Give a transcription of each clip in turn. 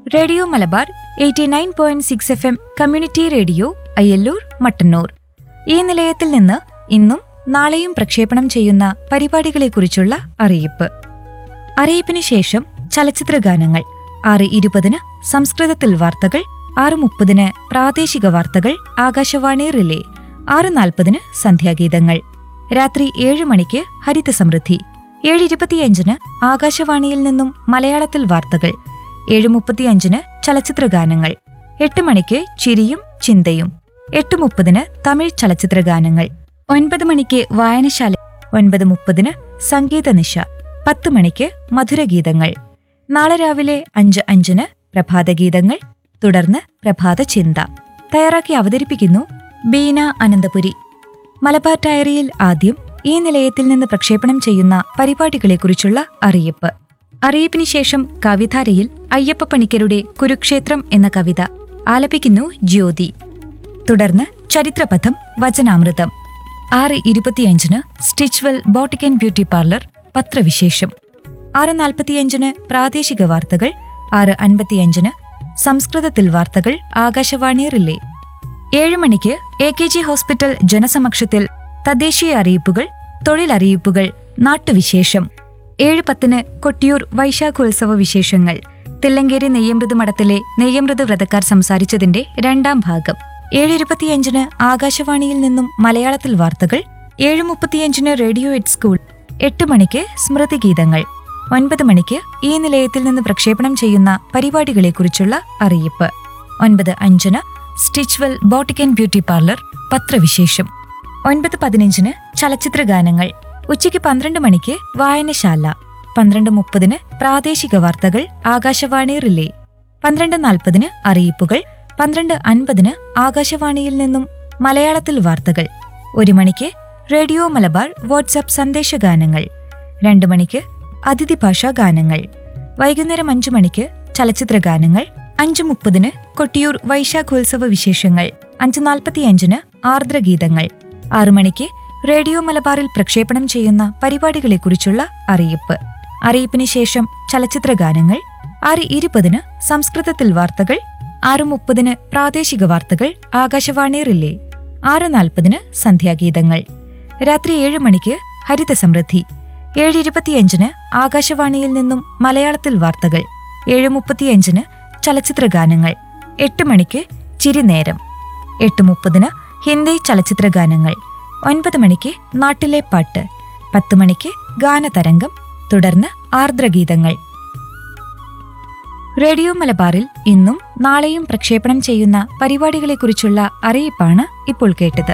radio Malabar eighty nine point six F M community radio Ayyalloor Mattannur ഈ നിലയത്തിൽ നിന്ന് ഇന്നും നാളെയും പ്രക്ഷേപണം ചെയ്യുന്ന പരിപാടികളെക്കുറിച്ചുള്ള അറിയിപ്പ് അറിയിപ്പിന് ശേഷം ചലച്ചിത്ര ഗാനങ്ങൾ ആറ് ഇരുപതിന് സംസ്കൃതത്തിൽ വാർത്തകൾ ആറ് മുപ്പതിന് പ്രാദേശിക വാർത്തകൾ ആകാശവാണി റിലേ ആറ് നാൽപ്പതിന് സന്ധ്യാഗീതങ്ങൾ രാത്രി ഏഴ് മണിക്ക് ഹരിത സമൃദ്ധി ഏഴ് ഇരുപത്തിയഞ്ചിന് ആകാശവാണിയിൽ നിന്നും മലയാളത്തിൽ വാർത്തകൾ ഏഴ് മുപ്പത്തിയഞ്ചിന് ചലച്ചിത്ര ഗാനങ്ങൾ എട്ട് മണിക്ക് ചിരിയും ചിന്തയും എട്ട് മുപ്പതിന് തമിഴ് ചലച്ചിത്ര ഗാനങ്ങൾ ഒൻപത് മണിക്ക് വായനശാല ഒൻപത് മുപ്പതിന് സംഗീത നിശ പത്ത് മണിക്ക് മധുരഗീതങ്ങൾ നാളെ രാവിലെ അഞ്ച് അഞ്ചിന് പ്രഭാതഗീതങ്ങൾ തുടർന്ന് പ്രഭാത ചിന്ത തയ്യാറാക്കി അവതരിപ്പിക്കുന്നു ബീന അനന്തപുരി മലബാർ ഡയറിയിൽ ആദ്യം ഈ നിലയത്തിൽ നിന്ന് പ്രക്ഷേപണം ചെയ്യുന്ന പരിപാടികളെക്കുറിച്ചുള്ള അറിയിപ്പ് അറിയിപ്പിന് ശേഷം കവിധാരയിൽ അയ്യപ്പ പണിക്കരുടെ കുരുക്ഷേത്രം എന്ന കവിത ആലപിക്കുന്നു ജ്യോതി തുടർന്ന് ചരിത്രപഥം വചനാമൃതം ആറ് ഇരുപത്തിയഞ്ചിന് Stitchwell boutique and beauty parlour പത്രവിശേഷം ആറ് നാൽപ്പത്തിയഞ്ചിന് പ്രാദേശിക വാർത്തകൾ ആറ് അൻപത്തിയഞ്ചിന് സംസ്കൃതത്തിൽ വാർത്തകൾ ആകാശവാണി റിലേ ഏഴ് മണിക്ക് എ കെ ജി ഹോസ്പിറ്റൽ ജനസമക്ഷത്തിൽ തദ്ദേശീയ അറിയിപ്പുകൾ തൊഴിലറിയിപ്പുകൾ നാട്ടുവിശേഷം ഏഴ് പത്തിന് കൊട്ടിയൂർ വൈശാഖോത്സവ വിശേഷങ്ങൾ തില്ലങ്കേരി നെയ്യമൃത് മഠത്തിലെ നെയ്യമൃത് വ്രതക്കാർ സംസാരിച്ചതിന്റെ രണ്ടാം ഭാഗം ഏഴ് ഇരുപത്തിയഞ്ചിന് ആകാശവാണിയിൽ നിന്നും മലയാളത്തിൽ വാർത്തകൾ ഏഴ് മുപ്പത്തിയഞ്ചിന് റേഡിയോ എറ്റ് സ്കൂൾ എട്ട് മണിക്ക് സ്മൃതിഗീതങ്ങൾ ഒൻപത് മണിക്ക് ഈ നിലയത്തിൽ നിന്ന് പ്രക്ഷേപണം ചെയ്യുന്ന പരിപാടികളെക്കുറിച്ചുള്ള അറിയിപ്പ് ഒൻപത് അഞ്ചിന് Stitchwell boutique and beauty parlour പത്രവിശേഷം ഒൻപത് പതിനഞ്ചിന് ചലച്ചിത്ര ഗാനങ്ങൾ ഉച്ചയ്ക്ക് പന്ത്രണ്ട് മണിക്ക് വായനശാല പന്ത്രണ്ട് മുപ്പതിന് പ്രാദേശിക വാർത്തകൾ ആകാശവാണി റിലേ പന്ത്രണ്ട് നാൽപ്പതിന് അറിയിപ്പുകൾ പന്ത്രണ്ട് അൻപതിന് ആകാശവാണിയിൽ നിന്നും മലയാളത്തിൽ വാർത്തകൾ ഒരു മണിക്ക് റേഡിയോ മലബാർ വാട്സാപ്പ് സന്ദേശഗാനങ്ങൾ രണ്ട് മണിക്ക് അതിഥി ഭാഷാ ഗാനങ്ങൾ വൈകുന്നേരം അഞ്ചു മണിക്ക് ചലച്ചിത്ര ഗാനങ്ങൾ അഞ്ചു മുപ്പതിന് കൊട്ടിയൂർ വൈശാഖോത്സവ വിശേഷങ്ങൾ അഞ്ച് നാൽപ്പത്തിയഞ്ചിന് ആർദ്രഗീതങ്ങൾ ആറു മണിക്ക് റേഡിയോ മലബാറിൽ പ്രക്ഷേപണം ചെയ്യുന്ന പരിപാടികളെക്കുറിച്ചുള്ള അറിയിപ്പ് അറിയിപ്പിന് ശേഷം ചലച്ചിത്ര ഗാനങ്ങൾ ആറ് ഇരുപതിന് സംസ്കൃതത്തിൽ വാർത്തകൾ ആറ് മുപ്പതിന് പ്രാദേശിക വാർത്തകൾ ആകാശവാണി റിലേ ആറ് നാൽപ്പതിന് സന്ധ്യാഗീതങ്ങൾ രാത്രി ഏഴ് മണിക്ക് ഹരിത സമൃദ്ധി ഏഴ് ഇരുപത്തിയഞ്ചിന് ആകാശവാണിയിൽ നിന്നും മലയാളത്തിൽ വാർത്തകൾ ഏഴ് മുപ്പത്തിയഞ്ചിന് ചലച്ചിത്ര ഗാനങ്ങൾ എട്ട് മണിക്ക് ചിരിനേരം എട്ട് മുപ്പതിന് ഹിന്ദി ചലച്ചിത്ര ഗാനങ്ങൾ ഒൻപത് മണിക്ക് നാട്ടിലെ പാട്ട് പത്ത് മണിക്ക് ഗാനതരംഗം തുടർന്ന് ആർദ്രഗീതങ്ങൾ റേഡിയോ മലബാറിൽ ഇന്നും നാളെയും പ്രക്ഷേപണം ചെയ്യുന്ന പരിപാടികളെക്കുറിച്ചുള്ള അറിയിപ്പാണ് ഇപ്പോൾ കേട്ടത്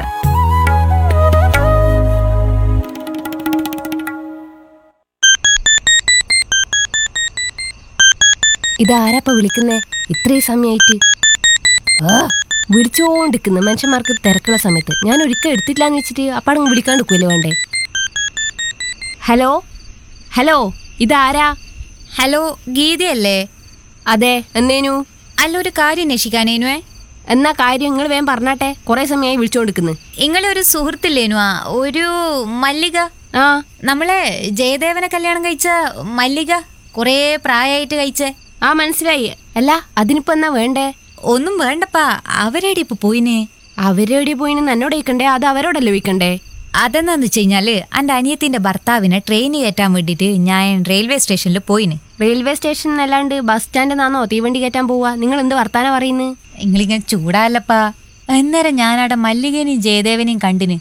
ഇതാരാപ്പ വിളിക്കുന്നേ ഇത്രയും സമയായിട്ട് ആ വിളിച്ചോണ്ടിരിക്കുന്നു മനുഷ്യന്മാർക്ക് തിരക്കുള്ള സമയത്ത് ഞാൻ ഒരിക്കൽ എടുത്തിട്ടില്ലാന്ന് വെച്ചിട്ട് അപ്പാടങ്ങ് വിളിക്കാണ്ടിരിക്കുമല്ലോ വേണ്ടേ ഹലോ ഹലോ ഇതാരാ ഹലോ ഗീതയല്ലേ അതെ എന്നേനു അല്ല ഒരു കാര്യം നശിക്കാനേനുവേ എന്നാ കാര്യം നിങ്ങൾ വേഗം പറഞ്ഞാട്ടെ കുറെ സമയമായി വിളിച്ചോണ്ടിരിക്കുന്നു നിങ്ങളെ ഒരു സുഹൃത്തില്ലേനു ആ ഒരു മല്ലിക ആ നമ്മളെ ജയദേവനെ കല്യാണം കഴിച്ച മല്ലിക കുറേ പ്രായമായിട്ട് കഴിച്ചേ ആ മനസ്സിലായി അല്ല അതിനിപ്പോ എന്നാ വേണ്ടേ ഒന്നും വേണ്ടപ്പാ അവരേടി ഇപ്പൊ പോയിനെ അവരെവിടെ പോയിന്ന് എന്നോട് ചോദിക്കണ്ടേ അത് അവരോടല്ലേ ചോദിക്കണ്ടേ അതെന്താന്ന് വെച്ച് കഴിഞ്ഞാല് എന്റെ അനിയത്തിന്റെ ഭർത്താവിനെ ട്രെയിൻ കയറ്റാൻ വേണ്ടിട്ട് ഞാൻ റെയിൽവേ സ്റ്റേഷനിൽ പോയിന് റെയിൽവേ സ്റ്റേഷൻ അല്ലാണ്ട് ബസ് സ്റ്റാൻഡിൽ നിന്നാണോ തീവണ്ടി കയറ്റാൻ പോവാ നിങ്ങൾ എന്ത് വർത്താനം പറയുന്നത് നിങ്ങളിങ്ങനെ ചൂടാല്ലപ്പാ അന്നേരം ഞാനവിടെ മല്ലികനെയും ജയദേവനെയും കണ്ടിന്